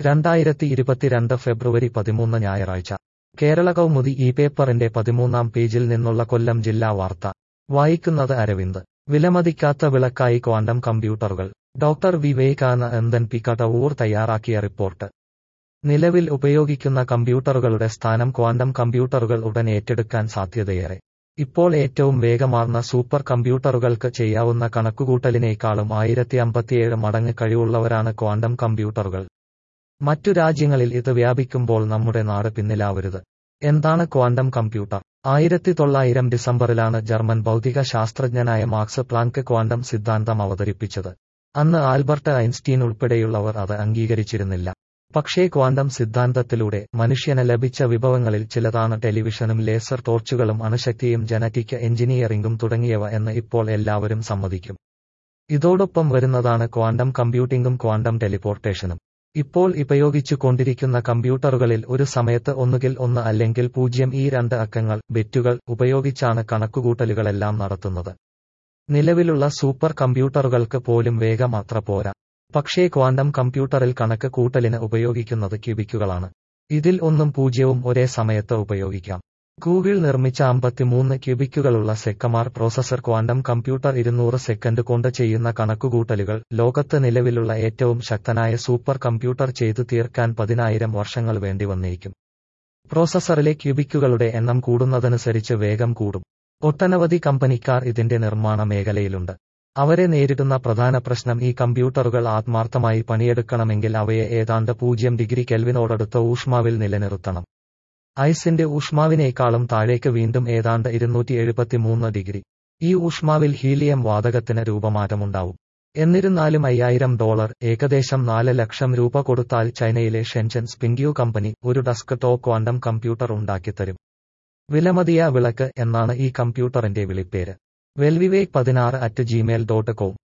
രണ്ടായിരത്തി ഇരുപത്തിരണ്ട് ഫെബ്രുവരി പതിമൂന്ന് ഞായറാഴ്ച കേരള കൗമുദി ഈ പേപ്പറിന്റെ പതിമൂന്നാം പേജിൽ നിന്നുള്ള കൊല്ലം ജില്ലാ വാർത്ത വായിക്കുന്നത് അരവിന്ദ് വിലമതിക്കാത്ത വിളക്കായി ക്വാണ്ടം കമ്പ്യൂട്ടറുകൾ ഡോക്ടർ വിവേകാനന്ദൻ പി കടവൂർ തയ്യാറാക്കിയ റിപ്പോർട്ട് നിലവിൽ ഉപയോഗിക്കുന്ന കമ്പ്യൂട്ടറുകളുടെ സ്ഥാനം ക്വാണ്ടം കമ്പ്യൂട്ടറുകൾ ഉടൻ ഏറ്റെടുക്കാൻ സാധ്യതയേറെ ഇപ്പോൾ ഏറ്റവും വേഗമാർന്ന സൂപ്പർ കമ്പ്യൂട്ടറുകൾക്ക് ചെയ്യാവുന്ന കണക്കുകൂട്ടലിനേക്കാളും ആയിരത്തി അമ്പത്തിയേഴ് മടങ്ങ് കഴിവുള്ളവരാണ് ക്വാണ്ടം കമ്പ്യൂട്ടറുകൾ മറ്റു രാജ്യങ്ങളിൽ ഇത് വ്യാപിക്കുമ്പോൾ നമ്മുടെ നാട് പിന്നിലാവരുത് എന്താണ് ക്വാണ്ടം കമ്പ്യൂട്ടർ ആയിരത്തി തൊള്ളായിരം ഡിസംബറിലാണ് ജർമ്മൻ ഭൗതിക ശാസ്ത്രജ്ഞനായ മാർക്സ് പ്ലാങ്ക് ക്വാണ്ടം സിദ്ധാന്തം അവതരിപ്പിച്ചത് അന്ന് ആൽബർട്ട് ഐൻസ്റ്റീൻ ഉൾപ്പെടെയുള്ളവർ അത് അംഗീകരിച്ചിരുന്നില്ല പക്ഷേ ക്വാണ്ടം സിദ്ധാന്തത്തിലൂടെ മനുഷ്യന് ലഭിച്ച വിഭവങ്ങളിൽ ചിലതാണ് ടെലിവിഷനും ലേസർ ടോർച്ചുകളും അണുശക്തിയും ജനറ്റിക് എഞ്ചിനീയറിംഗും തുടങ്ങിയവ എന്ന് ഇപ്പോൾ എല്ലാവരും സമ്മതിക്കും ഇതോടൊപ്പം വരുന്നതാണ് ക്വാണ്ടം കമ്പ്യൂട്ടിംഗും ക്വാണ്ടം ടെലിപ്പോർട്ടേഷനും ഇപ്പോൾ ഉപയോഗിച്ചു കൊണ്ടിരിക്കുന്ന കമ്പ്യൂട്ടറുകളിൽ ഒരു സമയത്ത് ഒന്നുകിൽ ഒന്ന് അല്ലെങ്കിൽ പൂജ്യം ഈ രണ്ട് അക്കങ്ങൾ ബിറ്റുകൾ ഉപയോഗിച്ചാണ് കണക്കുകൂട്ടലുകളെല്ലാം നടത്തുന്നത് നിലവിലുള്ള സൂപ്പർ കമ്പ്യൂട്ടറുകൾക്ക് പോലും വേഗം അത്ര പോരാ പക്ഷേ ക്വാണ്ടം കമ്പ്യൂട്ടറിൽ കണക്ക് കൂട്ടലിന് ഉപയോഗിക്കുന്നത് ക്യൂബിക്കുകളാണ് ഇതിൽ ഒന്നും പൂജ്യവും ഒരേ സമയത്ത് ഉപയോഗിക്കാം ഗൂഗിൾ നിർമ്മിച്ച അമ്പത്തിമൂന്ന് ക്യൂബിക്കുകളുള്ള സെക്കമാർ പ്രോസസർ ക്വാണ്ടം കമ്പ്യൂട്ടർ ഇരുന്നൂറ് സെക്കൻഡ് കൊണ്ട് ചെയ്യുന്ന കണക്കുകൂട്ടലുകൾ ലോകത്ത് നിലവിലുള്ള ഏറ്റവും ശക്തനായ സൂപ്പർ കമ്പ്യൂട്ടർ ചെയ്തു തീർക്കാൻ പതിനായിരം വർഷങ്ങൾ വേണ്ടി വന്നേക്കും പ്രോസസറിലെ ക്യൂബിക്കുകളുടെ എണ്ണം കൂടുന്നതനുസരിച്ച് വേഗം കൂടും ഒട്ടനവധി കമ്പനിക്കാർ ഇതിന്റെ നിർമ്മാണ മേഖലയിലുണ്ട് അവരെ നേരിടുന്ന പ്രധാന പ്രശ്നം ഈ കമ്പ്യൂട്ടറുകൾ ആത്മാർത്ഥമായി പണിയെടുക്കണമെങ്കിൽ അവയെ ഏതാണ്ട് പൂജ്യം ഡിഗ്രി കെൽവിനോടടുത്ത ഊഷ്മാവിൽ നിലനിർത്തണം ഐസിന്റെ ഊഷ്മാവിനേക്കാളും താഴേക്ക് വീണ്ടും ഏതാണ്ട് ഇരുന്നൂറ്റി എഴുപത്തിമൂന്ന് ഡിഗ്രി ഈ ഊഷ്മാവിൽ ഹീലിയം വാതകത്തിന് രൂപമാറ്റമുണ്ടാവും എന്നിരുന്നാലും അയ്യായിരം ഡോളർ ഏകദേശം നാല് ലക്ഷം രൂപ കൊടുത്താൽ ചൈനയിലെ ഷെൻചൻ സ്പിങ്ക്യൂ കമ്പനി ഒരു ഡെസ്ക് ടോപ്പ് ക്വാണ്ടം കമ്പ്യൂട്ടർ ഉണ്ടാക്കിത്തരും വിലമതിയ വിളക്ക് എന്നാണ് ഈ കമ്പ്യൂട്ടറിന്റെ വിളിപ്പേര് വെൽവിവേക് പതിനാറ് അറ്റ് ജിമെയിൽ ഡോട്ട് കോം